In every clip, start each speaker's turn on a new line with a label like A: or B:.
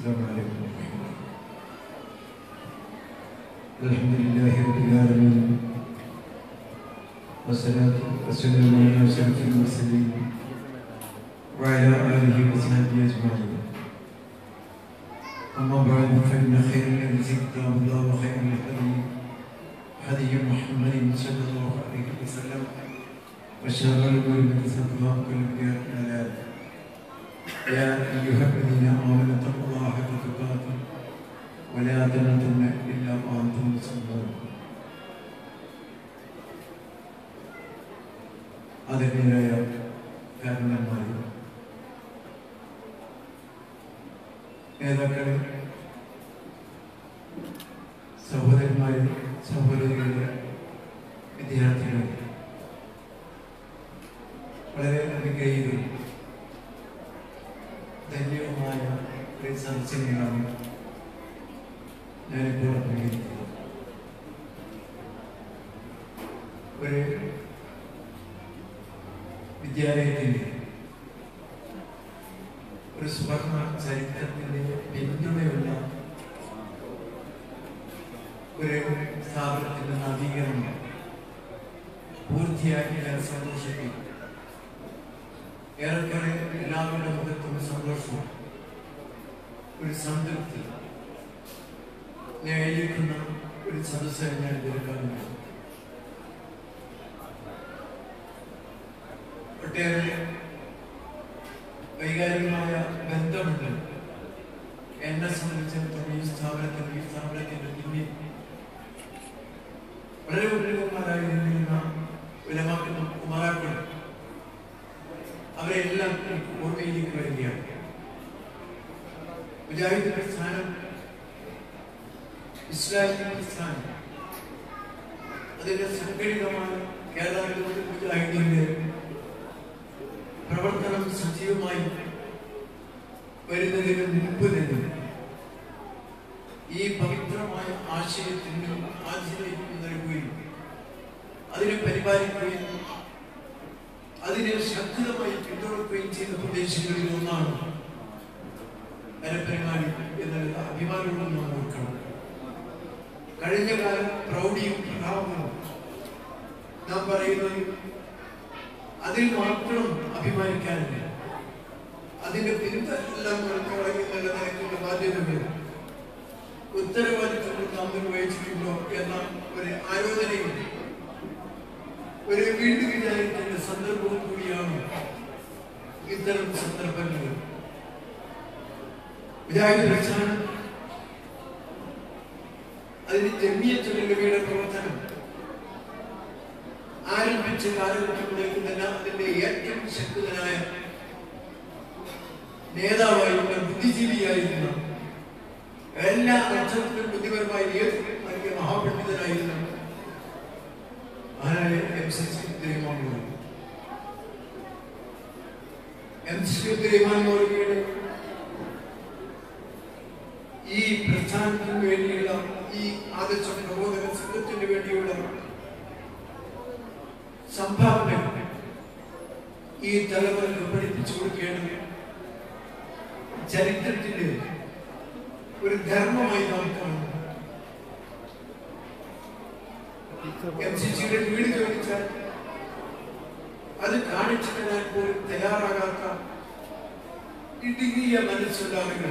A: السلام عليكم ورحمة الله الحمد لله رب العالمين والصلاة والسلام على أشرف المرسلين وعلى آله وصحبه أجمعين أما بعد فإن خير الحديث كتاب الله وخير الهدي هدي محمد صلى الله عليه وسلم وشر الأمور محدثاتها وكل بدعة ضلالة يا أيها الذين آمنوا اتقوا الله حق تقاته ولا تموتن إلا وأنتم مسلمون ആദരണീയരായ കാരണന്മാരെ നേതാക്കളെ സഹോദരന്മാരെ സഹോദരികളെ വിദ്യാർത്ഥികളെ വളരെ അനുഗ്രഹീതരും ധന്യവുമായ ഒരു സദസ്സിനെയാണ് ഞാനിപ്പോൾ അഭിമുഖീകരിക്കുന്നത് ഒരു വിദ്യാലയത്തിൻ്റെ ഒരു സുവർണ ചരിത്രത്തിൻ്റെ പിന്തുണയുള്ള ഒരു സ്ഥാപനത്തിൻ്റെ നവീകരണം പൂർത്തിയാക്കിയ സന്തോഷത്തിൽ ഏറെക്കുറെ എല്ലാവരുടെ മുഖത്തും സന്തോഷവും ഒരു സംതൃപ്തി നേടിയിരിക്കുന്ന ഒരു സദസ്സ് ഞാൻ എടുക്കാറുണ്ട് ഒട്ടേറെ വൈകാരികമായ ബന്ധമുണ്ട് എന്നെ സംബന്ധിച്ചിടത്തോളം ഈ സ്ഥാപനത്തിൽ ഈ സ്ഥാപനത്തിന്റെ പിന്നിൽ വളരെ ഉന്നതന്മാരായി നിന്നിരുന്ന വിലമാക്കുന്ന കുമാരാക്കൾ അവരെല്ലാം എനിക്ക് ഓർമ്മയിലേക്ക് വരികയാണ് മുജാഹിദ് പ്രസ്ഥാനം ഇസ്ലാമിക പ്രസ്ഥാനം അതിന്റെ സംഘടിതമായ കേരളത്തിലെ മുജാഹിദിന്റെ പ്രവർത്തനം സജീവമായി വരുന്നതിന് മുമ്പ് തന്നെ ഈ പവിത്രമായ ആശയത്തിന് ആതിഥേയം നൽകുകയും അതിനെ പരിപാലിക്കുകയും അതിനെ ശക്തമായി പിന്തുണക്കുകയും ചെയ്ത പ്രദേശങ്ങളിൽ ഒന്നാണ് പരപ്പരങ്ങാടി എന്നുള്ള അഭിമാനവും നാം ഓർക്കണം കഴിഞ്ഞ കാലം പ്രൗഢിയും പ്രഭാവവും നാം പറയുന്നത് അതിൽ മാത്രം അഭിമാനിക്കാനില്ല അതിന്റെ പിന്തെല്ലാം കളയുന്നുള്ള നിലയ്ക്കുള്ള ബാധ്യതകൾ ഉത്തരവാദിത്വങ്ങൾ നാം നിർവഹിച്ചിട്ടുണ്ടോ എന്ന ഒരു ആലോചനയുണ്ട് ഒരു വീണ്ടും വിചാരിക്കേണ്ട സന്ദർഭവും കൂടിയാണ് ഇത്തരം സന്ദർഭങ്ങൾ വിചാരിച്ച പ്രസ്ഥാനം അതിന് ജമ്മിയത്തുകളുടെ പ്രവർത്തനം ആരംഭിച്ച കാലഘട്ടങ്ങളിലേക്ക് തന്നെ അതിന്റെ ഏറ്റവും ശക്തനായ നേതാവായിരുന്ന ബുദ്ധിജീവിയായിരുന്ന എല്ലാ അർത്ഥത്തിലും ബുദ്ധിപരമായ ഏത് നൽകിയ മഹാപണ്ഡിതനായിരുന്ന ആരായ എം സി സുദ്രീമാൻ എം സി സുദ്രീമാൻ മൗലികയുടെ ഈ പ്രസ്ഥാനത്തിന് വേണ്ടിയുള്ള ഈ ആദർശ പ്രബോധന സംഘത്തിന് വേണ്ടിയുള്ള സംഭാവന ഈ തലമുറക്ക് പഠിപ്പിച്ചു കൊടുക്കേണ്ടത് ചരിത്രത്തിന്റെ ഒരു ധർമ്മമായി നാം കാണുന്നു എം സി സിയുടെ വീട് ചോദിച്ചാൽ അത് കാണിച്ചു തരാൻ പോലും തയ്യാറാകാത്ത ഇടുങ്ങിയ മനസ്സുള്ള ആളുകൾ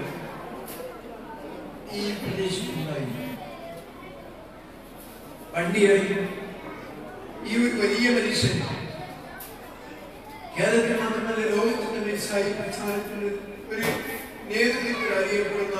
A: ഈ പ്രദേശത്തുണ്ടായി വണ്ടിയായി ഈ ഒരു വലിയ മനുഷ്യൻ കേരളത്തിൽ മാത്രമല്ല ലോകത്തിന്റെ മിസ്സായി പ്രസ്ഥാനത്തിന് ഒരു നേതൃത്വത്തിൽ അറിയപ്പെടുന്ന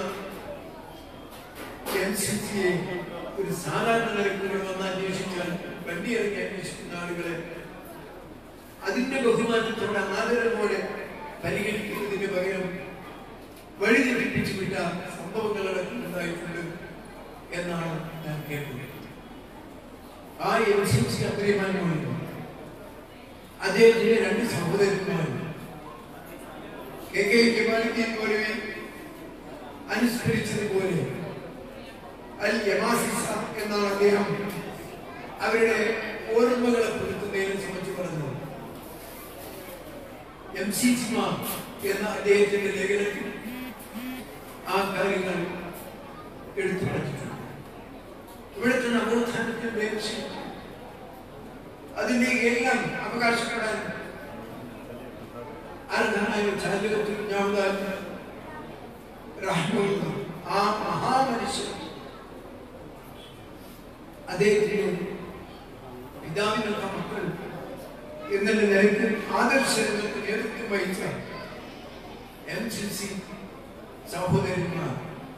A: എൻ സി സിയെ ഒരു സാധാരണ നിലയ്ക്ക് വന്ന് അന്വേഷിച്ചാൽ വണ്ടി ഇറങ്ങി അന്വേഷിക്കുന്ന ആളുകളെ അതിന്റെ ബഹുമാനത്തോടെ ആദരവോടെ പരിഗണിക്കുന്നതിന് പകരം വഴിതെറ്റിപ്പിച്ചു വിട്ട സംഭവങ്ങൾ ഉണ്ടായിട്ടുണ്ട് എന്നാണ് ഞാൻ കേട്ടത് ആ എം സി സി അഭിമാനമുണ്ട് അദ്ദേഹത്തിന്റെ രണ്ട് സഹോദരന്മാരും കെ കെ ജമാലുദ്ദീൻ മൗലവി അനുസ്മരിച്ചതുപോലെ അൽ യമാസിസ എന്നാണ് അദ്ദേഹം അവരുടെ ഓർമ്മകളെ പുതുക്കുന്നതിനെ സംബന്ധിച്ച് പറഞ്ഞത് എം സി എന്ന അദ്ദേഹത്തിന്റെ ലേഖനത്തിൽ ആ കാര്യങ്ങൾ എടുത്തു പഠിച്ചിട്ടുണ്ട് ഇവിടുത്തെ നവോത്ഥാനത്തിന്റെ വിഷയം അതിന്റെ എല്ലാം അവകാശപ്പെടാൻ അർഹനായ ചാലകത്തിൽ ഞാൻ റഹ്മുള്ള ആ മഹാമനുഷ്യൻ അദ്ദേഹത്തിന് പിതാവിനുള്ള മക്കൾ എന്നുള്ള നിലയ്ക്ക് ആദർശത്തിന് നേതൃത്വം വഹിച്ച എം സി സി സഹോദരന്മാർ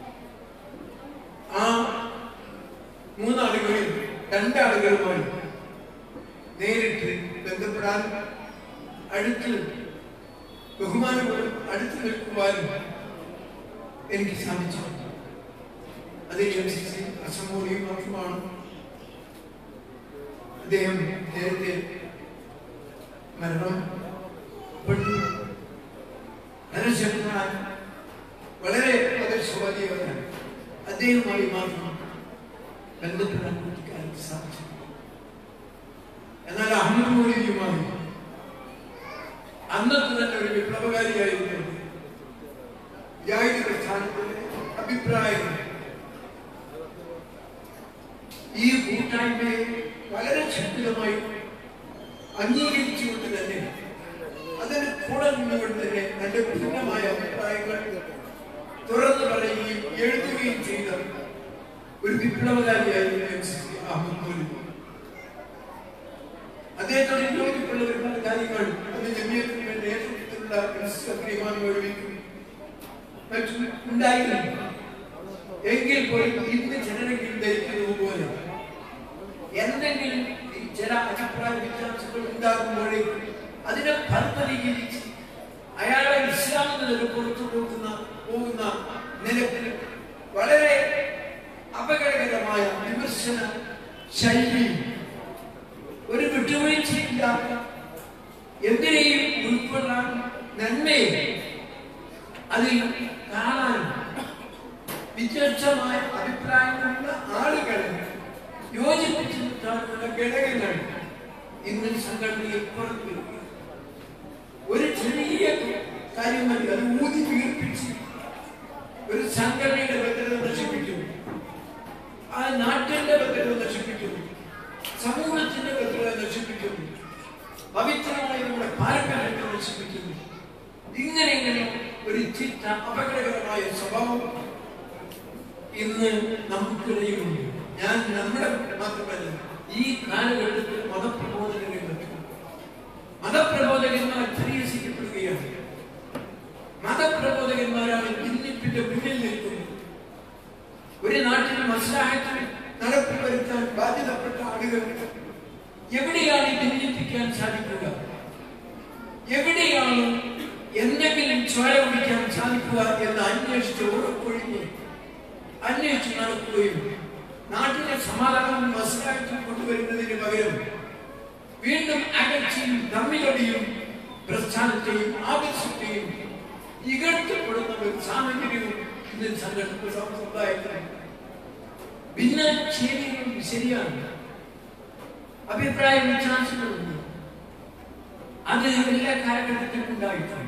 A: ആ മൂന്നാളുകളിൽ രണ്ടാളുകളുമായി നേരിട്ട് ബന്ധപ്പെടാൻ അടുത്ത് ബഹുമാനങ്ങളും അടുത്ത് നിൽക്കുവാനും എനിക്ക് സാധിച്ചു അത് എം സി സി അസമോളിയും മാത്രമാണ് അദ്ദേഹം നേരത്തെ മരണം പെട്ടു ധനശക്തനായ വളരെ ആദർശവാദിയാണ് അദ്ദേഹവുമായി മാത്രം ബന്ധപ്പെടാൻ കുട്ടിക്കാലത്ത് സാധിച്ചു എന്നാൽ അഹമ്മദ് മൗലിയുമായി അന്നത്തെ തന്നെ ഒരു വിപ്ലവകാരിയായിരുന്നു ജാഹിദ് പ്രസ്ഥാനത്തിന്റെ അഭിപ്രായം ഈ കൂട്ടായ്മയെ വളരെ ശക്തമായി അംഗീകരിച്ചുകൊണ്ട് തന്നെ അതിന് കൂടെ നിന്നുകൊണ്ട് തന്നെ തന്റെ ഭിന്നമായ അഭിപ്രായങ്ങൾ തുറന്നു പറയുകയും എഴുതുകയും ചെയ്ത ഒരു വിപ്ലവകാരിയായിരുന്നു എം സി സി അഹമ്മദ് മൗലിക് അദ്ദേഹത്തോട് യോജിപ്പുള്ള ഒരുപാട് കാര്യങ്ങൾ അത് ജമിയത്തിന്റെ നേതൃത്വത്തിലുള്ള അഗ്രിമാൻ മൗലവിക്കും മറ്റും ഉണ്ടായിരുന്നു എങ്കിൽ പോലും ഇന്ന് ചിലരെങ്കിലും ധരിക്കുന്നത് പോലെ എന്തെങ്കിലും ഈ ചില അഭിപ്രായ വ്യത്യാസങ്ങൾ ഉണ്ടാകുമ്പോഴേക്കും അതിനെ ഫലപരീകരിച്ച് അയാളെ ഇസ്ലാമിൽ നിന്ന് പുറത്തു പോകുന്ന പോകുന്ന നിലത്തിൽ വളരെ അപകടകരമായ വിമർശന ശൈലി ഒരു വിട്ടുവീഴ്ചയില്ലാത്ത എന്തിനേയും ഉൾക്കൊള്ളാൻ നന്മയെ അതിൽ കാണാൻ വ്യത്യസ്തമായ അഭിപ്രായങ്ങളുള്ള ആളുകളെ യോജിപ്പിച്ച് നിർത്താനുള്ള ഘടകങ്ങൾ ഇന്ന് സംഘടനയിൽ പുറത്തു വരിക ഒരു ചെറിയ കാര്യം മതി അത് ഊതി വീർപ്പിച്ച് ഒരു സംഘടനയുടെ ഭദ്രത നശിപ്പിക്കുന്നു ആ നാട്ടിന്റെ ഭദ്രത നശിപ്പിക്കുന്നു സമൂഹത്തിന്റെ ഭദ്രത നശിപ്പിക്കുന്നു പവിത്രമായ നമ്മുടെ പാരമ്പര്യത്തെ നശിപ്പിക്കുന്നു ഇങ്ങനെ ഇങ്ങനെ ഒരു ചിത്ത അപകടകരമായ സ്വഭാവം ഇന്ന് നമുക്കിടയിലുണ്ട് ഞാൻ നമ്മുടെ മാത്രമല്ല ഈ കാലഘട്ടത്തിൽ മതപ്രബോധന രംഗത്ത് മതപ്രബോധകന്മാർ പരിഹസിക്കപ്പെടുകയാണ് മതപ്രബോധകന്മാരാണ് ഭിന്നിപ്പിന്റെ മുന്നിൽ നിൽക്കുന്നത് ഒരു നാട്ടിൽ മത്സരാഹത്തിൽ നടപ്പിൽ വരുത്താൻ ബാധ്യതപ്പെട്ട ആളുകൾ എവിടെയാണ് ഈ ഭിന്നിപ്പിക്കാൻ സാധിക്കുക എവിടെയാണ് എന്തെങ്കിലും ചോര കുടിക്കാൻ സാധിക്കുക എന്ന് അന്വേഷിച്ച് ഉറപ്പൊഴിഞ്ഞ് അന്വേഷിച്ച് നടക്കുകയും നാട്ടിലെ സമാധാനം മത്സരാഹത്തിൽ കൊണ്ടുവരുന്നതിന് പകരം വീണ്ടും അകർച്ചയും തമ്മിലടിയും പ്രസ്ഥാനത്തെയും ആവശ്യത്തെയും ഇകഴ്ത്തപ്പെടുന്ന ഒരു സാഹചര്യവും ഇന്ന് സംഘടന സമുദായത്തിൽ ഭിന്നശേരികളും ശരിയാണ് അഭിപ്രായ വ്യത്യാസങ്ങളുണ്ട് അത് എല്ലാ കാലഘട്ടത്തിലും ഉണ്ടായിട്ടുണ്ട്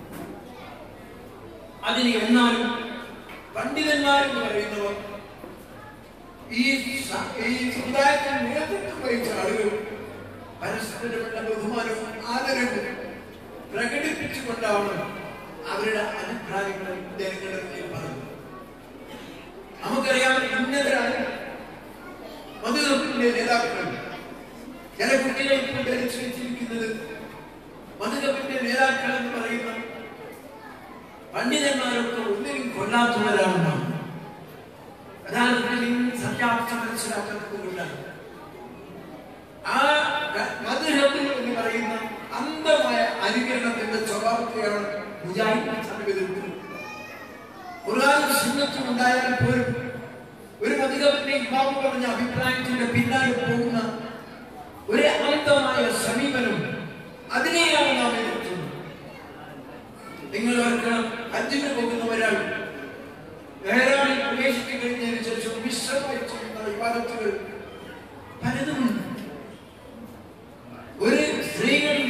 A: അതിന് എന്നാലും പണ്ഡിതന്മാരെന്ന് പറയുന്നവർ ഈ സ- ഈ സമുദായത്തിന് നേതൃത്വം വഹിച്ച ആളുകൾ പരസ്പരമുള്ള ബഹുമാനവും ആദരവും പ്രകടിപ്പിച്ചുകൊണ്ടാണ് അവരുടെ അഭിപ്രായങ്ങൾ ജനങ്ങളുടെ മുന്നിൽ പറഞ്ഞത് നമുക്കറിയാം ഉന്നതരായ മധുരത്തിന്റെ നേതാക്കൾ ചില കുട്ടികൾ ഇപ്പോൾ ധരിച്ചു വെച്ചിരിക്കുന്നത് മധുരത്തിന്റെ നേതാക്കൾ എന്ന് പറയുന്ന പണ്ഡിതന്മാരൊക്കെ ഒന്നിനും കൊല്ലാത്തവരാണെന്നാണ് യഥാർത്ഥത്തിൽ ഇന്ന് സത്യാവസ്ഥ മനസ്സിലാക്കുന്നത് കൊണ്ടാണ് ആ മധുരത്തിൽ എന്ന് പറയുന്ന അന്ധമായ അനുകരണത്തിന്റെ സ്വഭാവത്തെയാണ് മുജാഹിദ് സമീപത്തിൽ ഖുർആാനും സുന്നത്തും ഉണ്ടായാൽ പോലും ഒരു മധുരത്തിന്റെ ഇമാമ് പറഞ്ഞ അഭിപ്രായത്തിന്റെ പിന്നാലെ പോകുന്ന ഒരു അന്ധമായ സമീപനം അതിനെയാണ് നാം എതിർക്കുന്നത് നിങ്ങൾ ഓർക്കണം ഹജ്ജിന് പോകുന്ന ഒരാൾ ധാരാളം പ്രവേശിച്ചു കഴിഞ്ഞതിന് ശേഷം വിശ്രമമായി ചെയ്യുന്ന വിവാദത്തുകൾ പലതുമുണ്ട് ഒരു സ്ത്രീകളും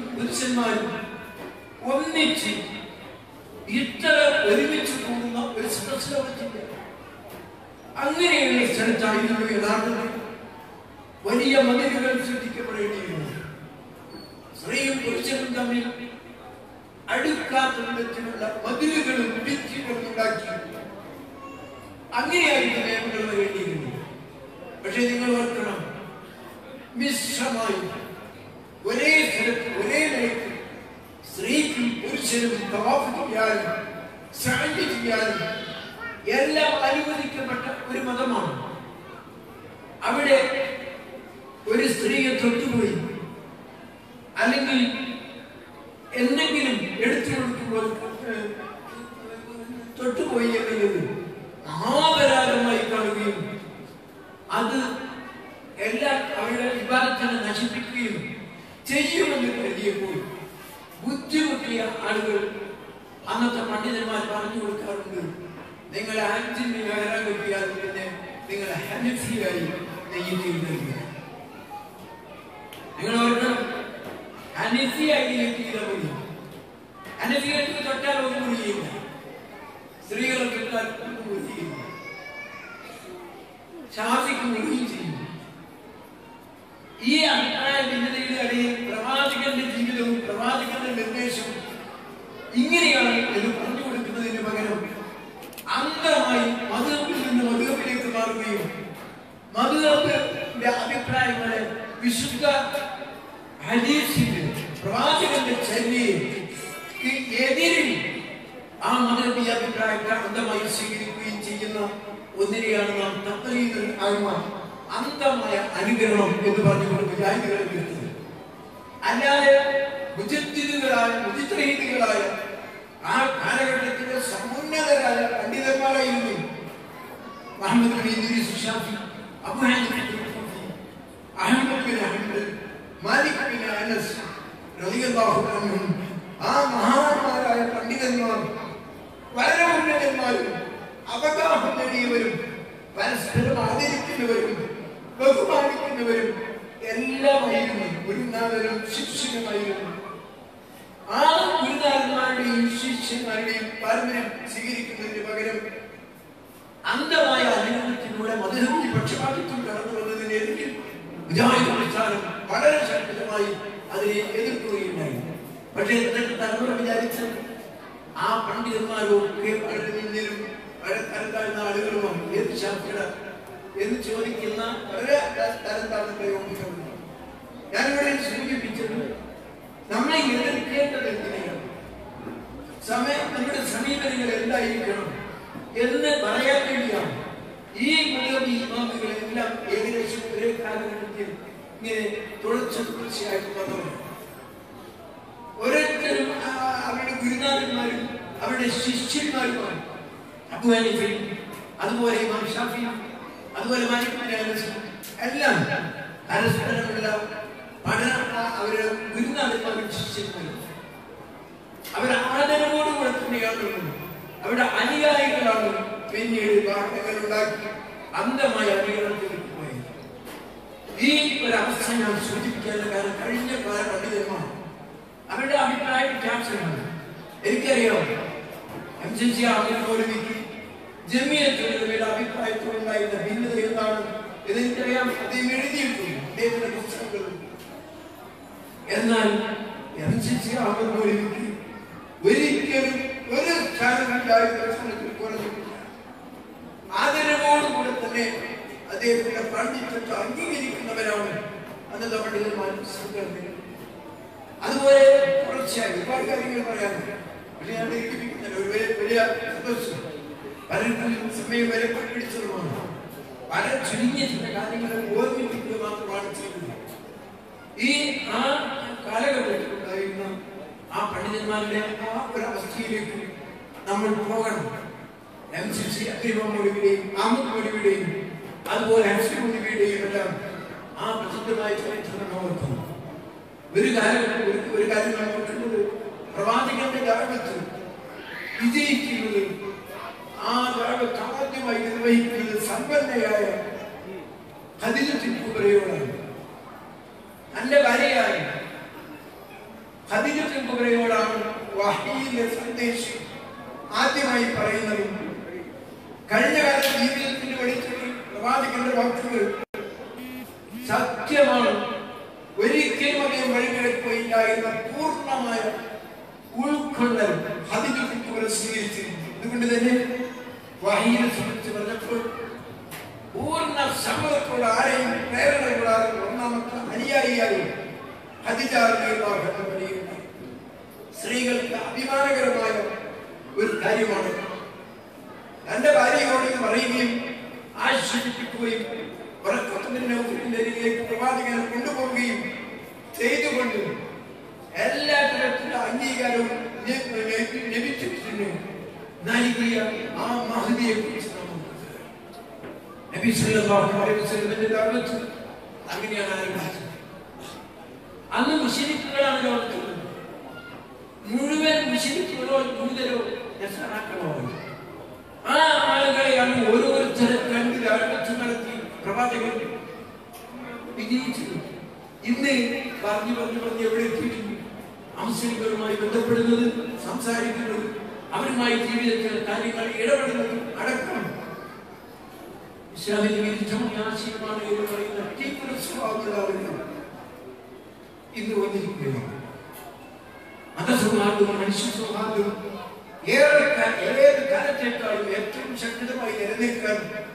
A: പുരുഷന്മാരും ഒന്നിച്ച് ഇത്ര ഒരുമിച്ച് കൂടുന്ന ഒരു
B: മനസ്സിലാവത്തില്ല അങ്ങനെയുള്ള സ്ഥലത്തായിരുന്നു യഥാർത്ഥത്തിൽ വലിയ മതിലുകൾ സൃഷ്ടിക്കപ്പെടേണ്ടിയിരുന്നു സ്ത്രീയും പുരുഷനും തമ്മിൽ അടുക്കാത്ത വിധത്തിലുള്ള മതിലുകളും ഭിത്തികളും ഉണ്ടാക്കി അങ്ങനെയായിരുന്നു നിയമങ്ങൾ വരേണ്ടിയിരുന്നത് പക്ഷെ നിങ്ങൾ ഓർക്കണം മിശ്രമായി ഒരേ സ്ഥലത്ത് ഒരേ നിലയ്ക്ക് സ്ത്രീക്കും പുരുഷനും തവാഫ് ചെയ്യാനും സാന്റി ചെയ്യാനും എല്ലാം അനുവദിക്കപ്പെട്ട ഒരു മതമാണ് അവിടെ ഒരു സ്ത്രീയെ തൊട്ടുപോയി അല്ലെങ്കിൽ എന്തെങ്കിലും എടുത്തു കൊടുക്കുമ്പോൾ ഏഹ്, തൊട്ടുപോയി എന്നുള്ളത് മഹാപരാധമായി കാണുകയും അത് എല്ലാ അവരുടെ വിവാദത്തിനെ നശിപ്പിക്കുകയും ചെയ്യുമെന്ന് കരുതിയപ്പോൾ ബുദ്ധിമുട്ടിയ ആളുകൾ അന്നത്തെ പണ്ഡിതന്മാർ പറഞ്ഞു കൊടുക്കാറുണ്ട് നിങ്ങൾ ആറ്റിന് കയറാൻ കിട്ടിയാൽ പിന്നെ നിങ്ങൾ ഹനഫിയായി നെയ്യത്തിൽ നൽകുക നിങ്ങൾ ഓർക്കണം ഹനഫിയായി നെയ്യത്തിൽ മതി ഹനഫിയായിട്ട് തൊട്ടാൽ ഒന്നും ചെയ്യില്ല സ്ത്രീകളെ തൊട്ടാൽ ഒന്നും ചെയ്യില്ല ഷാഫിക്ക് മുഴുകയും ചെയ്യും ഈ അഭിപ്രായ ഭിന്നതയുടെ ഇടയിൽ പ്രവാചകന്റെ ജീവിതവും പ്രവാചകന്റെ നിർദ്ദേശവും ഇങ്ങനെയാണ് എന്ന് പറഞ്ഞു കൊടുക്കുന്നതിന് പകരം അന്ധമായി മധുഹബിൽ നിന്ന് മധുഹബിലേക്ക് മാറുകയും മധുഹബിന്റെ അഭിപ്രായങ്ങളെ വിശുദ്ധ ഹദീസിന്റെ പ്രവാചകന്റെ ചര്യയെ എതിരിൽ ആ മതബി അഭിപ്രായത്തെ അന്ധമായി സ്വീകരിക്കുകയും ചെയ്യുന്ന ഒന്നിനെയാണ് നാം തത്വീകൾ ആത്മ അന്ധമായ അനുഗ്രഹം എന്ന് പറഞ്ഞുകൊണ്ട് മുജാഹിദുകളെ വിളിക്കുന്നത് അല്ലാതെ മുജദ്ദിദുകളായ മുജിത്രഹീദുകളായ ആ കാലഘട്ടത്തിലെ സമുന്നതരായ പണ്ഡിതന്മാരായിരുന്നു മുഹമ്മദ് ബിൻ ഇദ്രീസ് ഷാഫി അബൂ ഹനീഫ ബിൻ ഷാഫി അഹ്മദ് ബിൻ ഹംബൽ മാലിക് ബിൻ അനസ് റളിയല്ലാഹു അൻഹും ആ മഹാന്മാരായ പണ്ഡിതന്മാർ വളരെ ഉന്നതന്മാരും അവഗാഹം നേടിയവരും പരസ്പരം ആദരിക്കുന്നവരും ബഹുമാനിക്കുന്നവരും എല്ലാമായിരുന്നു ഗുരുനാഥനും ശിഷ്യനുമായിരുന്നു ആ ഗുരുനാഥന്മാരുടെയും ശിഷ്യന്മാരുടെയും പാരമ്പര്യം സ്വീകരിക്കുന്നതിന് പകരം അന്ധമായ അനുഭവത്തിലൂടെ മധുരത്തിൽ പക്ഷപാതിത്വം കടന്നു വന്നതിനെതിരെ മുജാഹിദ് പ്രസ്ഥാനം വളരെ ശക്തമായി അതിനെ എതിർക്കുകയുണ്ടായി പക്ഷേ ഇന്നത്തെ തലമുറ വിചാരിച്ചത് ആ പണ്ഡിതന്മാരൊക്കെ വളരെ നിന്നിലും വളരെ തരം താഴ്ന്ന ആളുകളുമാണ് ഏത് ശാസ്ത്ര എന്ന് ചോദിക്കുന്ന വളരെ തരം താഴ്ന്ന പ്രയോഗങ്ങളുണ്ട് ഞാനിവിടെ സൂചിപ്പിച്ചത് നമ്മളെ എതിർക്കേണ്ടത് എന്തിനെയാണ് സമയം നമ്മുടെ സമീപനങ്ങൾ എന്തായിരിക്കണം എന്ന് പറയാൻ വേണ്ടിയാണ് ഈ മുതലി ഇമാമുകളെല്ലാം ഏകദേശം ഒരേ കാലഘട്ടത്തിൽ ഇങ്ങനെ തുടർച്ച തുടർച്ചയായിട്ട് വന്നവരാണ് ഓരോരുത്തരും ആ, അവരുടെ ഗുരുനാഥന്മാരും അവരുടെ ശിഷ്യന്മാരുമാണ് അബു ഹനീഫയും അതുപോലെ ഇമാം ഷാഫി അതുപോലെ മാലിക് ബിൻ അനസ് എല്ലാം പരസ്പരമുള്ള പഠനം ആ- അവരുടെ ഗുരുനാഥന്മാരും ശിഷ്യന്മാരും അവർ ആദരവോടുകൂടെ തന്നെയാണ് ഉള്ളത്. അവരുടെ അനുയായികളാണ് പിന്നീട് വാർത്തകൾ ഉണ്ടാക്കി അന്ധമായ അനുകരണത്തിലേക്ക് പോയത് ഈ ഒരു അവസ്ഥ ഞാൻ സൂചിപ്പിക്കാനുള്ള കാരണം കഴിഞ്ഞ കാല പണ്ഡിതന്മാർ അവരുടെ അഭിപ്രായ വ്യത്യാസമാണ് എനിക്കറിയാം എം സി സി ആമിനോടുമിക്ക് ജമിയത്തുകളുടെ അഭിപ്രായത്തിലുണ്ടായിരുന്ന ഭിന്നത എന്താണ് ഇതെനിക്കറിയാം അദ്ദേഹം എഴുതിയിട്ടുണ്ട് അദ്ദേഹത്തിന്റെ പുസ്തകങ്ങളും എന്നാൽ എം സി സി ആമിനോടുമിക്ക് ഒരിക്കലും ഒരു സ്ഥാനമുണ്ടായ പ്രശ്നത്തിൽ കുറഞ്ഞിട്ടില്ല ആദരവോടുകൂടെ തന്നെ അദ്ദേഹത്തിന്റെ പണ്ഡിതത്വം അംഗീകരിക്കുന്നവരാണ് അന്നത്തെ പണ്ഡിതന്മാർ സംഘടനകൾ അതുപോലെ തുടർച്ചയായി ഒരുപാട് കാര്യങ്ങൾ പറയാനുണ്ട് പക്ഷേ ഞാൻ ദീർഘിപ്പിക്കുന്നില്ല ഒരു വലിയ വലിയ സന്തോഷം പലർക്കും സമയം വരെ പിടിച്ചതുമാണ് പല ചുരുങ്ങിയ ചില കാര്യങ്ങളെ ഓർമ്മിപ്പിക്കുക മാത്രമാണ് ചെയ്തത് ഈ ആ കാലഘട്ടത്തിൽ ഉണ്ടായിരുന്ന ആ പണ്ഡിതന്മാരുടെ ആ ഒരു അവസ്ഥയിലേക്ക് നമ്മൾ പോകണം എം സി സി അക്രിമ മൊഴിയുടെയും അഹമ്മദ് മൊഴിയുടെയും അതുപോലെ ഹംസി മൊഴിയുടെയും എല്ലാം ആ പ്രസിദ്ധമായ ചരിത്രം നമ്മൾ ഓർക്കുന്നു ഒരു കാര്യം ഒരു ഒരു കാര്യം നമ്മൾ ഓർക്കുന്നത് പ്രവാചകന്റെ ദാവത്ത് വിജയിക്കുന്നത് ആ ദാവത്ത് ആദ്യമായി നിർവഹിക്കുന്നത് സമ്പന്നയായ ഹദിജത്തിൽ കുബരയോടാണ് നല്ല ഭാര്യയായ ഹദിജത്തിൽ കുബരയോടാണ് വഹീന്റെ സന്ദേശം ആദ്യമായി പറയുന്നത് കഴിഞ്ഞ കാല ജീവിതത്തിന്റെ വെളിച്ചത്തിൽ പ്രവാചകന്റെ വാക്കുകൾ സത്യമാണ് ഒരിക്കലും അദ്ദേഹം വഴികിടക്കുകയില്ല എന്ന പൂർണ്ണമായ ഉൾക്കൊള്ളൽ അതിന്റെ കുട്ടികളെ സ്വീകരിച്ചിരുന്നു അതുകൊണ്ട് തന്നെ വഹിയെ സംബന്ധിച്ച് പറഞ്ഞപ്പോൾ പൂർണ്ണ സമ്മതത്തോടെ ആരെയും പ്രേരണ കൂടാതെ ഒന്നാമത്തെ അനുയായിയായി ഹതിജാറിയുണ്ടായി സ്ത്രീകൾക്ക് അഭിമാനകരമായ ഒരു കാര്യമാണ് തന്റെ ഭാര്യയോട് ഇത് പറയുകയും ആശ്വസിപ്പിക്കുകയും ഉറക്കത്തിന്റെ അരികിലേക്ക് പ്രവാചകനെ കൊണ്ടുപോവുകയും ചെയ്തുകൊണ്ട് എല്ലാ തരത്തിലുള്ള അംഗീകാരവും ല- ല- ലഭിച്ചിട്ടുണ്ട് നൽകിയ ആ മഹതിയെ കുറിച്ച് നമ്മൾ നബി സല്ലല്ലാഹു അലൈഹി വസല്ലമയുടെ ദഅവത്ത് അങ്ങനെയാണ് ആരംഭിച്ചത് അന്ന് മുസ്ലിക്കുകളാണ് ലോകത്തുള്ളത് മുഴുവൻ മുസ്ലിക്കുകളോ ജൂതരോ നസറാക്കളോ ആ ആളുകളെയാണ് ഓരോരുത്തരെ കണ്ട് വെച്ച് നടത്തി പ്രവാചകൻ വിജയിച്ചത് ഇന്ന് പറഞ്ഞു പറഞ്ഞു പറഞ്ഞ് എവിടെ എത്തിയിട്ടുണ്ട് അംശങ്ങളുമായി ബന്ധപ്പെടുന്നത് സംസാരിക്കുന്നത് അവരുമായി ജീവിതത്തിലെ കാര്യങ്ങൾ ഇടപെടുന്നത് അടക്കം ഇസ്ലാമിന് വിരുദ്ധമായ ആശയമാണ് എന്ന് പറയുന്ന തീവ്ര സ്വഭാവമുള്ള ആളുകൾ ഇന്ന് വന്നിരിക്കുകയാണ് മതസൗഹാർദ്ദവും മനുഷ്യ സൗഹാർദ്ദവും ഏറെ കാ- ഏത് കാലത്തേക്കാളും ഏറ്റവും ശക്തമായി നിലനിൽക്കാൻ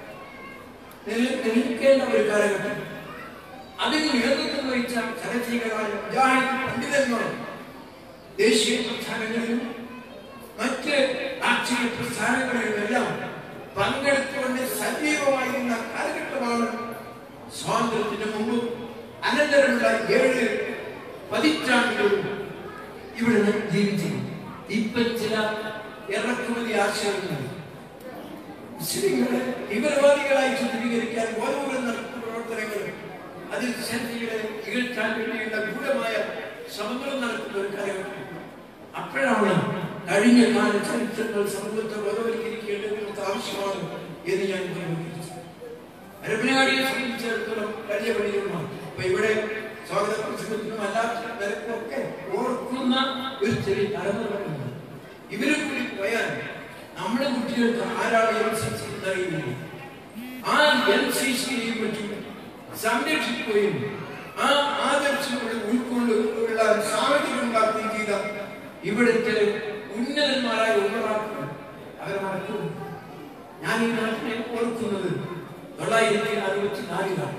B: നില- നിലനിൽക്കേണ്ട ഒരു കാലഘട്ടം അതിന് നേതൃത്വം വഹിച്ച ചലച്ചിത്രകാല മുജാഹിദ് പണ്ഡിതന്മാർ ദേശീയ പ്രസ്ഥാനങ്ങളിലും മറ്റ് രാഷ്ട്രീയ പ്രസ്ഥാനങ്ങളിലുമെല്ലാം പങ്കെടുത്തുകൊണ്ട് സജീവമായിരുന്ന കാലഘട്ടമാണ് സ്വാതന്ത്ര്യത്തിന് മുമ്പ് അനന്തരമുള്ള ഏഴ് പതിറ്റാണ്ടുകളും ഇവിടെ നാം ജീവിച്ചിരുന്നു ഇപ്പൊ ചില ഇറക്കുമതി ആശയങ്ങൾ മുസ്ലിങ്ങളെ തീവ്രവാദികളായി ചിത്രീകരിക്കാൻ ഓരോരോ നടത്തുന്ന പ്രവർത്തനങ്ങൾ അതിൽ ശക്തികളെ ഇകഴ്ത്താൻ വേണ്ടിയുള്ള ഗൂഢമായ ശ്രമങ്ങളും നടത്തുന്ന ഒരു കാലഘട്ടം അപ്പോഴാണ് കഴിഞ്ഞ കാല ചരിത്രങ്ങൾ സമൂഹത്തെ ബോധവൽക്കരിക്കേണ്ടത് ആവശ്യമാണ് എന്ന് ഞാൻ പരിഗണിച്ചു അരപ്പനാടിയെ സംബന്ധിച്ചിടത്തോളം വലിയ പണികളുമാണ് അപ്പൊ ഇവിടെ സ്വാഗത പ്രസംഗത്തിനും അല്ലാത്ത നിരക്കൊക്കെ ഓർക്കുന്ന ഒരു ചെറിയ തലമുറകളുണ്ട് ഇവരും കൂടി പോയാൽ നമ്മുടെ കുട്ടികൾക്ക് ആരാണ് എൻ സി സി എന്നറിയുന്നത് ആ എൻ സി സിയെ പറ്റി സംരക്ഷിക്കുകയും ആ ആദർശങ്ങളെ ഉൾക്കൊള്ളുള്ള സാഹചര്യം ഉണ്ടാക്കുകയും ചെയ്ത ഇവിടുത്തെ ഉന്നതന്മാരായ ഉള്ളവാക്കൾ അവരെ മറക്കുന്നു ഞാൻ ഈ നാട്ടിനെ ഓർക്കുന്നത് തൊള്ളായിരത്തി അറുപത്തി നാലിലാണ്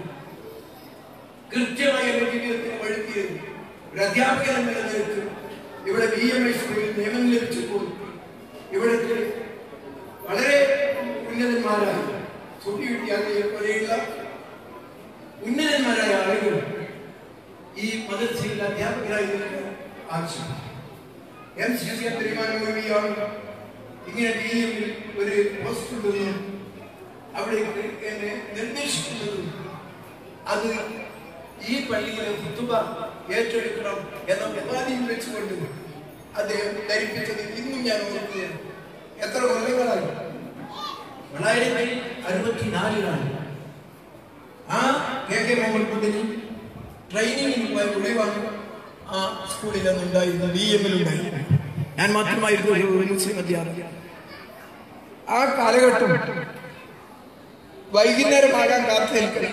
B: കൃത്യമായി എന്റെ ജീവിതത്തിന് വഴുത്തിയത് ഒരു അധ്യാപകൻ എന്ന നിലനിൽക്ക് ഇവിടെ ബി എം ഐ സ്കൂളിൽ നിയമനം ലഭിച്ചപ്പോൾ ഇവിടുത്തെ വളരെ ഉന്നതന്മാരായ സുട്ടി വിദ്യാർത്ഥിയെ പോലെയുള്ള ഉന്നതന്മാരായ ആളുകൾ ഈ മദർസയിൽ അധ്യാപകരായി നിൽക്കാൻ ആവശ്യപ്പെട്ടു എം സി സി തീരുമാനമൊഴിയാണ് ഇങ്ങനെ ഡി എമ്മിൽ ഒരു പോസ്റ്റ് ഉണ്ടെന്നും അവിടേക്ക് എന്നെ നിർദ്ദേശിക്കുന്നതും അത് ഈ പള്ളിയിലെ കുത്തുബ ഏറ്റെടുക്കണം എന്ന ഉപാധിയിൽ വെച്ചുകൊണ്ട് അദ്ദേഹം ധരിപ്പിച്ചത് ഇന്നും ഞാൻ ഓർക്കുകയാണ് എത്ര കൊല്ലങ്ങളായി തൊള്ളായിരത്തി അറുപത്തിനാലിലാണ് ആ കെ കെ മുഹമ്മദ് കുട്ടിന് ട്രെയിനിങ്ങിന് പോയ ഒളിവാണ് ആ സ്കൂളിൽ അന്നുണ്ടായിരുന്ന ബി എമ്മിൽ ഉണ്ടായിരുന്നു ഞാൻ മാത്രമായിരുന്നു ഒരു മുസ്ലിം അധ്യാപകൻ ആ കാലഘട്ടം വൈകുന്നേരമാകാൻ കാത്തു നിൽക്കണം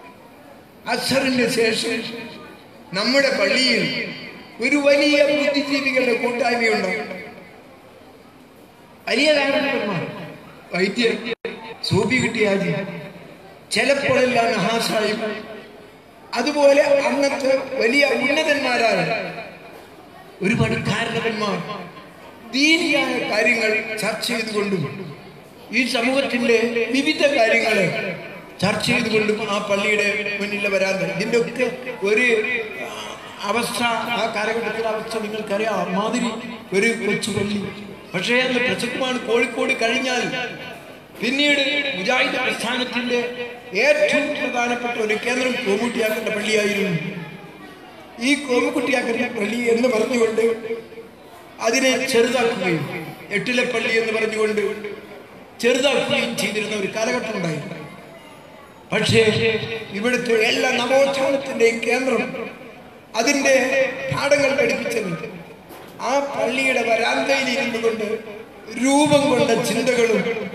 B: അസറിന് ശേഷം നമ്മുടെ പള്ളിയിൽ ഒരു വലിയ ബുദ്ധിജീവികളുടെ കൂട്ടായ്മയുണ്ടാവും വലിയ ഡോക്ടർമാർ വൈദ്യർ സൂപ്പി കിട്ടിയാൽ ചിലപ്പോഴെല്ലാം നഹാസായും അതുപോലെ അന്നത്തെ വലിയ ഉന്നതന്മാരായ ഒരുപാട് കാരണവന്മാർ ദീനിയായ കാര്യങ്ങൾ ചർച്ച ചെയ്തുകൊണ്ടും ഈ സമൂഹത്തിന്റെ വിവിധ കാര്യങ്ങളെ ചർച്ച ചെയ്തുകൊണ്ടും ആ പള്ളിയുടെ മുന്നിൽ വരാൻ ഇതിന്റെ ഒക്കെ ഒരു ആ, അവസ്ഥ ആ കാലഘട്ടത്തിലെ അവസ്ഥ നിങ്ങൾക്കറിയാം അമ്മാതിരി ഒരു കൊച്ചു പള്ളി പക്ഷേ അന്ന് പ്രസക്തമാണ് കോഴിക്കോട് കഴിഞ്ഞാൽ പിന്നീട് മുജാഹിദ് പ്രസ്ഥാനത്തിന്റെ ഏറ്റവും പ്രധാനപ്പെട്ട ഒരു കേന്ദ്രം കോമുട്ടിയാക്കന്റെ പള്ളിയായിരുന്നു ഈ കോമുക്കുട്ടിയാക്കന്റെ പള്ളി എന്ന് പറഞ്ഞുകൊണ്ട് അതിനെ ചെറുതാക്കുകയും എട്ടിലെ പള്ളി എന്ന് പറഞ്ഞുകൊണ്ട് ചെറുതാക്കുകയും ചെയ്തിരുന്ന ഒരു കാലഘട്ടം ഉണ്ടായിരുന്നു പക്ഷേ ഇവിടുത്തെ എല്ലാ നവോത്ഥാനത്തിന്റെയും കേന്ദ്രം അതിന്റെ പാഠങ്ങൾ പഠിപ്പിച്ചത് ആ പള്ളിയുടെ വരാന്തയിൽ ഇരുന്നു കൊണ്ട് രൂപം കൊണ്ട ചിന്തകളും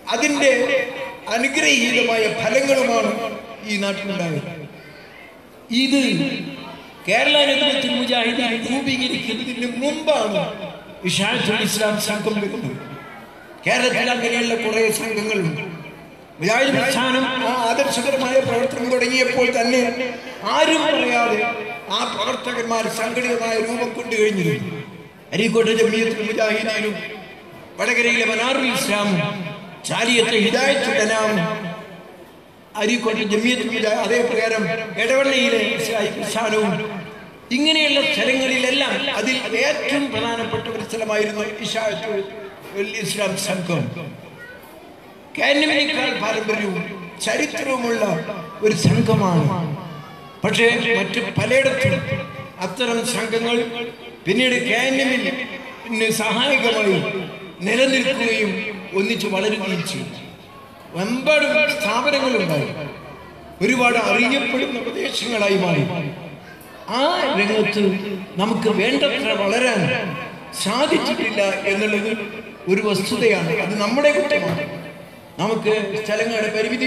B: അതിൻ്റെ അനുഗ്രഹീതമായ ഫലങ്ങളുമാണ് ഈ നാട്ടിലുണ്ടായത് ഇത് കേരള നഗരത്തിൽ മുജാഹിദീൻ രൂപീകരിക്കുന്നതിന് മുമ്പാണ് ഇഷാത്തുൽ ഇസ്ലാം സംഘം വരുന്നത് കേരളത്തിൽ അങ്ങനെയുള്ള കുറെ സംഘങ്ങളുണ്ട് മുജാഹിദ് പ്രസ്ഥാനം ആ ആദർശപരമായ പ്രവർത്തനം തുടങ്ങിയപ്പോൾ തന്നെ ആരും പറയാതെ ആ പ്രവർത്തകന്മാർ സംഘടിതമായ രൂപം കൊണ്ടു കഴിഞ്ഞിരുന്നു അരീക്കോട്ടെ ജമിയത്തുൽ മുജാഹിദീനും വടകരയിലെ മനാറുൽ ഇസ്ലാമും ചാലിയത്തെ ഹിദായത്തുൽ അനാമും അരീക്കോട്ടെ ജമിയത്തുൽ മുജാഹിദ് അതേ പ്രകാരം ഇടവണ്ണയിലെ ഇസ്ലാഹി പ്രസ്ഥാനവും ഇങ്ങനെയുള്ള സ്ഥലങ്ങളിലെല്ലാം അതിൽ ഏറ്റവും പ്രധാനപ്പെട്ട ഒരു സ്ഥലമായിരുന്നു ഇഷാത്തുൽ ഇസ്ലാം സംഘം കാനമിനേക്കാൾ പാരമ്പര്യവും ചരിത്രവുമുള്ള ഒരു സംഘമാണ് പക്ഷേ മറ്റ് പലയിടത്തും അത്തരം സംഘങ്ങൾ പിന്നീട് കാനമിന് സഹായകമായി നിലനിൽക്കുകയും ഒന്നിച്ച് വളരുകയും ചെയ്തു എമ്പാടും സ്ഥാപനങ്ങളുണ്ടായി ഒരുപാട് അറിയപ്പെടുന്ന പ്രദേശങ്ങളായി മാറി ആ രംഗത്ത് നമുക്ക് വേണ്ടത്ര വളരാൻ സാധിച്ചിട്ടില്ല എന്നുള്ളത് ഒരു വസ്തുതയാണ് അത് നമ്മുടെ കുറ്റമാണ് നമുക്ക് സ്ഥലങ്ങളുടെ പരിമിതി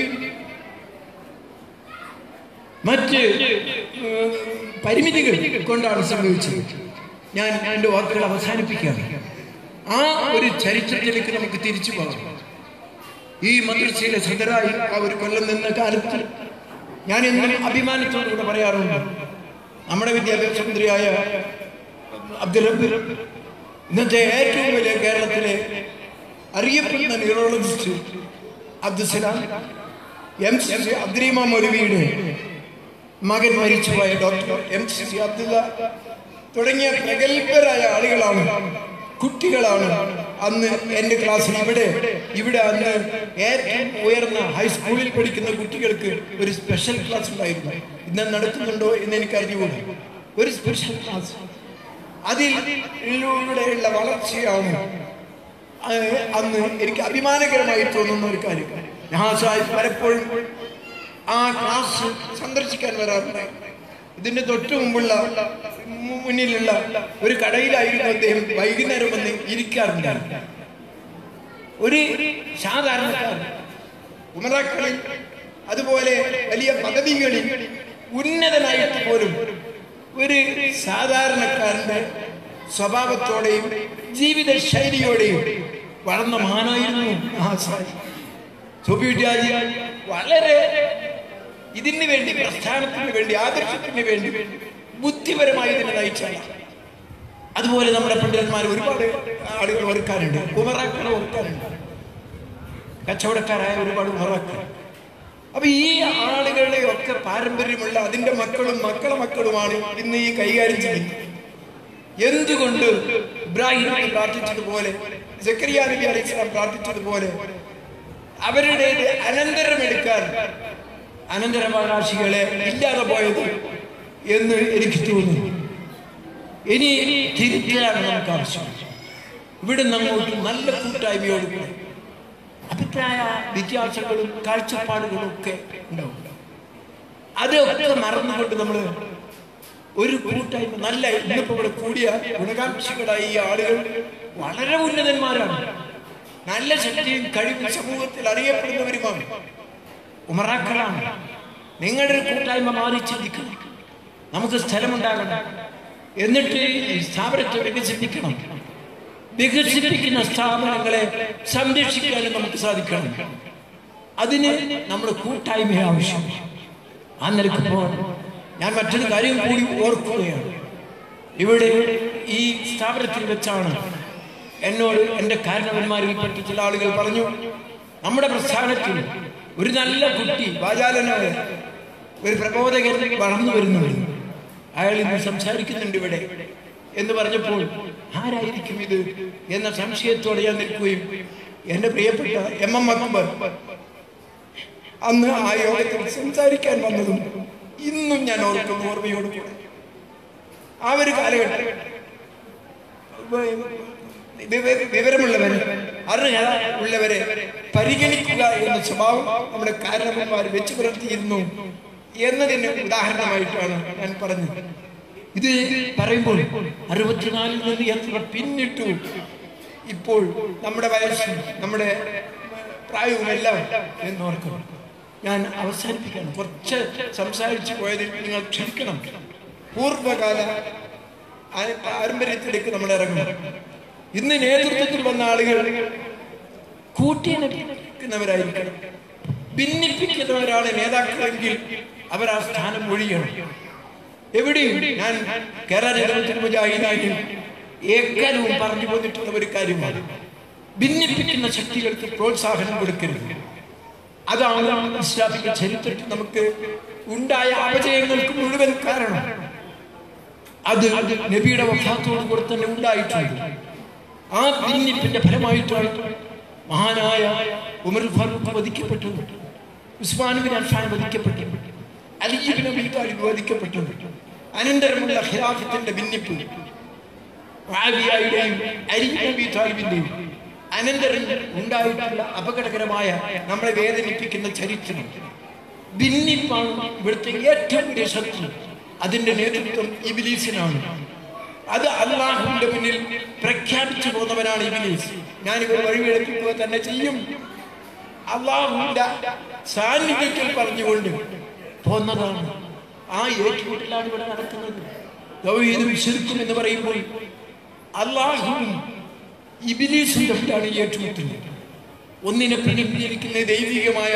B: മറ്റ് ഏഹ്, പരിമിതികൾ കൊണ്ടാണ് സംഭവിച്ചത് ഞാൻ എൻ്റെ വാക്കുകൾ അവസാനിപ്പിക്കുകയാണ് ആ ഒരു ചരിത്രത്തിലേക്ക് നമുക്ക് തിരിച്ചു പോകാം ഈ മദ്രസയിലെ സദരായി ആ ഒരു കൊല്ലം നിന്ന കാലത്ത് ഞാൻ എന്നും അഭിമാനത്തോടുകൂടെ പറയാറുണ്ട് നമ്മുടെ വിദ്യാഭ്യാസ മന്ത്രിയായ അബ്ദുൽ റബ്ബ് ഇന്നത്തെ ഏറ്റവും വലിയ കേരളത്തിലെ അറിയപ്പെടുന്ന neurologist Abdussalam M C C Abdurahiman മൗലവിയുടെ മകൻ മരിച്ചുപോയ doctor M C C Abdulla തുടങ്ങിയ പ്രഗത്ഭരായ ആളുകളാണ് കുട്ടികളാണ് അന്ന് എൻ്റെ ക്ലാസ്സിൽ ഇവിടെ ഇവിടെ അന്ന് ഏറ്റവും ഉയർന്ന ഹൈസ്കൂളിൽ പഠിക്കുന്ന കുട്ടികൾക്ക് ഒരു സ്പെഷ്യൽ ക്ലാസ് ഉണ്ടായിരുന്നു ഇന്ന് നടത്തുന്നുണ്ടോ എന്ന് എനിക്ക് അറിഞ്ഞുകൂടാ ഒരു സ്പെഷ്യൽ ക്ലാസ് അതിൽ ഇതിലൂടെയുള്ള വളർച്ചയാണ് ആ, അന്ന് എനിക്ക് അഭിമാനകരമായി തോന്നുന്ന ഒരു കാര്യം ഞാൻ സാഹിബ് പലപ്പോഴും ആ ക്ലാസ് സന്ദർശിക്കാൻ വരാറുണ്ട് ഇതിന്റെ തൊട്ടു മുമ്പുള്ള മു- മുന്നിലുള്ള ഒരു കടയിലായിരുന്നു അദ്ദേഹം വൈകുന്നേരം വന്ന് ഇരിക്കാറുണ്ടായിരുന്നു ഒരു സാധാരണക്കാരൻ ഉമറാക്കളിൽ അതുപോലെ വലിയ പദവികളിൽ ഉന്നതനായിട്ട് പോലും ഒരു സാധാരണക്കാരന്റെ സ്വഭാവത്തോടെയും ജീവിത ശൈലിയോടെയും വളർന്ന മഹാനായിരുന്നു മഹാസാരി സുബിരാജി വളരെ ഇതിന് വേണ്ടി പ്രസ്ഥാനത്തിന് വേണ്ടി ആദർശത്തിന് വേണ്ടി ബുദ്ധിപരമായി ഇതിനെ നയിച്ചാണ് അതുപോലെ നമ്മുടെ പണ്ഡിതന്മാർ ഒരുപാട് ആളുകൾ ഓർക്കാനുണ്ട് ഉമറാക്കളെ ഓർക്കാനുണ്ട് കച്ചവടക്കാരായ ഒരുപാട് ഉമറാക്കൾ അപ്പൊ ഈ ആളുകളുടെ ഒക്കെ പാരമ്പര്യമുള്ള അതിന്റെ മക്കളും മക്കളെ മക്കളുമാണ് ഇന്ന് ഈ കൈകാര്യം ചെയ്യുന്നത് എന്തുകൊണ്ട് ഇബ്രാഹിം നബി പ്രാർത്ഥിച്ചതുപോലെ സക്കരിയ നബി അലൈഹി സ്വലാം പ്രാർത്ഥിച്ചതുപോലെ അവരുടെ അനന്തരമെടുക്കാൻ അനന്തരാവകാശികളെ ഇല്ലാതെ പോയത് എന്ന് എനിക്ക് തോന്നുന്നു ഇനി തിരുത്തലാണ് നമുക്ക് ആവശ്യം ഇവിടെ നിന്ന് അങ്ങോട്ട് നല്ല കൂട്ടായ്മയോട് കൂടെ അഭിപ്രായ വ്യത്യാസങ്ങളും കാഴ്ചപ്പാടുകളും ഒക്കെ ഉണ്ടാവും അതൊക്കെ മറന്നുകൊണ്ട് നമ്മൾ ഒരു കൂട്ടായ്മ നല്ല ഇന്നിപ്പോ ഇവിടെ കൂടിയ ഗുണകാംക്ഷികളായ ഈ ആളുകൾ വളരെ ഉന്നതന്മാരാണ് നല്ല ശക്തിയും കഴിവും സമൂഹത്തിൽ അറിയപ്പെടുന്നവരുമാണ് ഉമറാക്കളാണ് നിങ്ങളുടെ ഒരു കൂട്ടായ്മ മാറി ചിന്തിക്കണം നമുക്ക് സ്ഥലമുണ്ടാകണം എന്നിട്ട് ഈ സ്ഥാപനത്തെ വികസിപ്പിക്കണം വികസിപ്പിക്കുന്ന സ്ഥാപനങ്ങളെ സംരക്ഷിക്കാനും നമുക്ക് സാധിക്കണം അതിന് നമ്മുടെ കൂട്ടായ്മ ആവശ്യം ആ നിലക്ക് പോകണം ഞാൻ മറ്റൊരു കാര്യം കൂടി ഓർക്കുകയാണ് ഇവിടെ ഈ സ്ഥാപനത്തിൽ വെച്ചാണ് എന്നോട് എൻ്റെ കാരണവന്മാരിൽപ്പെട്ട ചില ആളുകൾ പറഞ്ഞു നമ്മുടെ പ്രസ്ഥാനത്തിൽ ഒരു നല്ല കുട്ടി വാചാലനായ ഒരു പ്രബോധകൻ വളർന്നു വരുന്നുണ്ട് അയാൾ ഇന്ന് സംസാരിക്കുന്നുണ്ട് ഇവിടെ എന്ന് പറഞ്ഞപ്പോൾ ആരായിരിക്കും ഇത് എന്ന സംശയത്തോടെ ഞാൻ നിൽക്കുകയും എൻ്റെ പ്രിയപ്പെട്ട എം എം അക്ബർ അന്ന് ആ യോഗത്തിൽ സംസാരിക്കാൻ വന്നതും ഇന്നും ഞാൻ ഓർക്കുന്നു ഓർമ്മയോട് കൂടെ ആ ഒരു കാലഘട്ടം വിവ- വിവരമുള്ളവരെ അറിയാ ഉള്ളവരെ പരിഗണിക്കുക എന്ന സ്വഭാവം നമ്മുടെ കാരണവന്മാർ വെച്ചു പുലർത്തിയിരുന്നു എന്നതിന് ഉദാഹരണമായിട്ടാണ് ഞാൻ പറഞ്ഞത് ഇത് പറയുമ്പോൾ അറുപത്തിനാലിൽ നിന്ന് എത്ര പിന്നിട്ടു ഇപ്പോൾ നമ്മുടെ വയസ്സ് നമ്മുടെ പ്രായവുമെല്ലാം എന്നോർക്കണം ഞാൻ അവസാനിപ്പിക്കണം കുറച്ച് സംസാരിച്ചു പോയതിൽ നിങ്ങൾ ക്ഷമിക്കണം പൂർവ്വകാല ആ- പാരമ്പര്യത്തിലേക്ക് നമ്മൾ ഇറങ്ങണം ഇന്ന് നേതൃത്വത്തിൽ വന്ന ആളുകൾ കൂട്ടിയിണക്കുന്നവരായിരിക്കണം ഭിന്നിപ്പിക്കുന്നവരാണ് നേതാക്കളെങ്കിൽ അവർ ആ സ്ഥാനം ഒഴിയണം എവിടെയും ഞാൻ കേരള നേതൃത്വത്തിൽ മുജാഹിദാനിൽ ഏക്കാലവും പറഞ്ഞു പോന്നിട്ടുള്ള ഒരു കാര്യമാണ് ഭിന്നിപ്പിക്കുന്ന ശക്തികൾക്ക് പ്രോത്സാഹനം കൊടുക്കരുത് അതാണ് ഇസ്ലാമിക ചരിത്രത്തിൽ നമുക്ക് ഉണ്ടായ അപജയങ്ങൾക്ക് മുഴുവൻ കാരണം അത് നബിയുടെ വഫാത്തോട് കൂടെ തന്നെ ഉണ്ടായിട്ടുണ്ട് ആ ഭിന്നിപ്പിന്റെ ഫലമായിട്ടാണ് മഹാനായ ഉമർ ഫാറൂഖ് വധിക്കപ്പെട്ടത് ഉസ്മാൻ ബിൻ അഫ്ഫാൻ വധിക്കപ്പെട്ടത് അലി ബിൻ അബി താലിബ് വധിക്കപ്പെട്ടത് അനന്തരമുള്ള ഖിലാഫത്തിന്റെ ഭിന്നിപ്പ് മുആവിയയുടെയും അലി ബിൻ അബി താലിബിന്റെയും അനന്തരം ഉണ്ടായിട്ടുള്ള അപകടകരമായ നമ്മളെ വേദനിപ്പിക്കുന്ന ചരിത്രം ഭിന്നിപ്പാണ് ഇവിടുത്തെ ഏറ്റവും വലിയ ശത്രു അതിന്റെ നേതൃത്വം ഇബിലീസിനാണ് അത് അള്ളാഹുവിന്റെ മുന്നിൽ പ്രഖ്യാപിച്ചു പോകുന്നവനാണ് ഇബിലീസ് ഞാനിവർ വഴിവെളുപ്പിക്കുക തന്നെ ചെയ്യും അള്ളാഹുവിന്റെ സാന്നിധ്യത്തിൽ പറഞ്ഞുകൊണ്ട് പോന്നതാണ് ആ ഏറ്റുമുട്ടലാണ് ഇവിടെ നടക്കുന്നത് തൗഹീദും ശിർക്കും എന്ന് പറയുമ്പോൾ അള്ളാഹുവും ഇബിലീസും തമ്മിലാണ് ഈ ഏറ്റുമുട്ടുന്നത് ഒന്നിനെ പ്രതിനിധീകരിക്കുന്ന ദൈവികമായ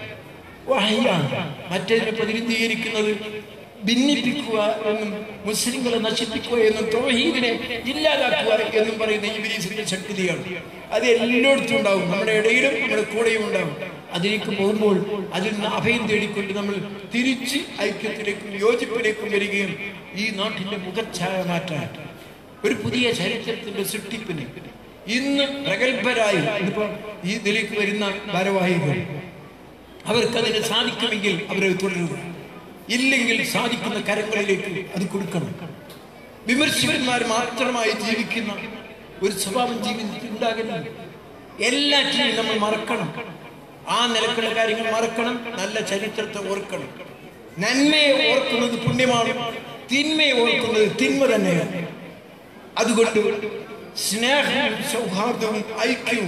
B: വഹയാണ് മറ്റേതിനെ പ്രതിനിധീകരിക്കുന്നത് ഭിന്നിപ്പിക്കുക എന്നും മുസ്ലിങ്ങളെ നശിപ്പിക്കുക എന്നും തോഹീദിനെ ഇല്ലാതാക്കുക എന്നും പറയുന്ന ഇബിലീസിന്റെ ശക്തിയാണ് അത് എല്ലായിടത്തും ഉണ്ടാവും നമ്മുടെ ഇടയിലും നമ്മുടെ കൂടെയും ഉണ്ടാവും അതിലേക്ക് പോകുമ്പോൾ അതിൽ നിന്ന് അഭയം തേടിക്കൊണ്ട് നമ്മൾ തിരിച്ച് ഐക്യത്തിലേക്കും യോജിപ്പിലേക്കും വരികയും ഈ നാട്ടിന്റെ മുഖച്ഛായ മാറ്റാൻ ഒരു പുതിയ ചരിത്രത്തിന്റെ സൃഷ്ടിപ്പിന് ഇന്ന് പ്രഗത്ഭരായി ഇന്നിപ്പോ ഈ ഇതിലേക്ക് വരുന്ന ഭാരവാഹികൾ അവർക്കതിന് സാധിക്കുമെങ്കിൽ അവരത് തുടരുക ഇല്ലെങ്കിൽ സാധിക്കുന്ന കരങ്ങളിലേക്ക് അത് കൊടുക്കണം വിമർശകന്മാർ മാത്രമായി ജീവിക്കുന്ന ഒരു സ്വഭാവം ജീവിതത്തിൽ ഉണ്ടാകുന്നത് എല്ലാറ്റിനെയും നമ്മൾ മറക്കണം ആ നിലക്കുള്ള കാര്യങ്ങൾ മറക്കണം നല്ല ചരിത്രത്തെ ഓർക്കണം നന്മയെ ഓർക്കുന്നത് പുണ്യമാണ് തിന്മയെ ഓർക്കുന്നത് തിന്മ തന്നെയാണ് അതുകൊണ്ട് സ്നേഹവും സൗഹാർദ്ദവും ഐക്യവും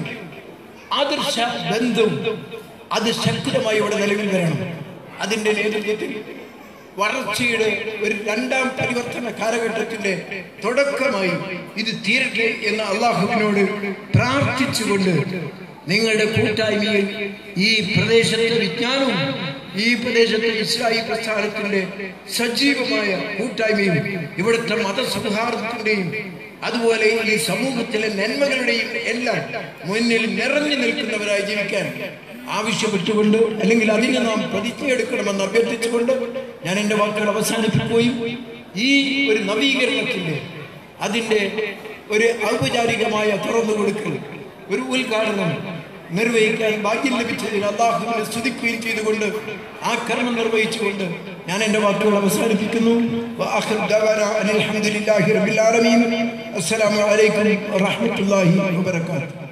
B: ആദർശ ബന്ധവും അത് ശക്തമായി ഇവിടെ നിലവിൽ വരണം അതിന്റെ നേതൃത്വത്തിൽ വളർച്ചയുടെ ഒരു രണ്ടാം പരിവർത്തന കാലഘട്ടത്തിന്റെ തുടക്കമായി ഇത് തീരട്ടെ എന്ന് അള്ളാഹുവിനോട് പ്രാർത്ഥിച്ചുകൊണ്ട് നിങ്ങളുടെ കൂട്ടായ്മയിൽ ഈ പ്രദേശത്തെ വിജ്ഞാനവും ഈ പ്രദേശത്തെ ഇസ്രായേൽ പ്രസ്ഥാനത്തിന്റെ സജീവമായ കൂട്ടായ്മയും ഇവിടുത്തെ മതസൗഹാർദ്ദത്തിന്റെയും അതുപോലെ ഈ സമൂഹത്തിലെ നന്മകളുടെയും എല്ലാം മുന്നിൽ നിറഞ്ഞു നിൽക്കുന്നവരായി ജീവിക്കാൻ ആവശ്യപ്പെട്ടുകൊണ്ട് അല്ലെങ്കിൽ അതിന് നാം പ്രതിജ്ഞയെടുക്കണമെന്ന് അഭ്യർത്ഥിച്ചുകൊണ്ട് ഞാൻ എൻ്റെ വാക്കുകൾ അവസാനിപ്പിക്കുകയും ഈ ഒരു നവീകരണത്തിന്റെ അതിന്റെ ഒരു ഔപചാരികമായ തുറന്നു കൊടുക്കൽ ഒരു ഉദ്ഘാടനം നിർവഹിക്കാൻ ഭാഗ്യം ലഭിച്ചതിൽ അള്ളാഹുവിനെ സ്തുതിക്കുകയും ചെയ്തുകൊണ്ട് ആ കർമ്മം നിർവഹിച്ചുകൊണ്ട് ഞാൻ എൻ്റെ വാക്കുകൾ അവസാനിപ്പിക്കുന്നു വആഖിർ ദഅവാനാ അനിൽ ഹംദുലില്ലാഹി റബ്ബിൽ ആലമീൻ അസ്സലാമു അലൈക്കും വറഹ്മത്തുള്ളാഹി വബറകാതുഹു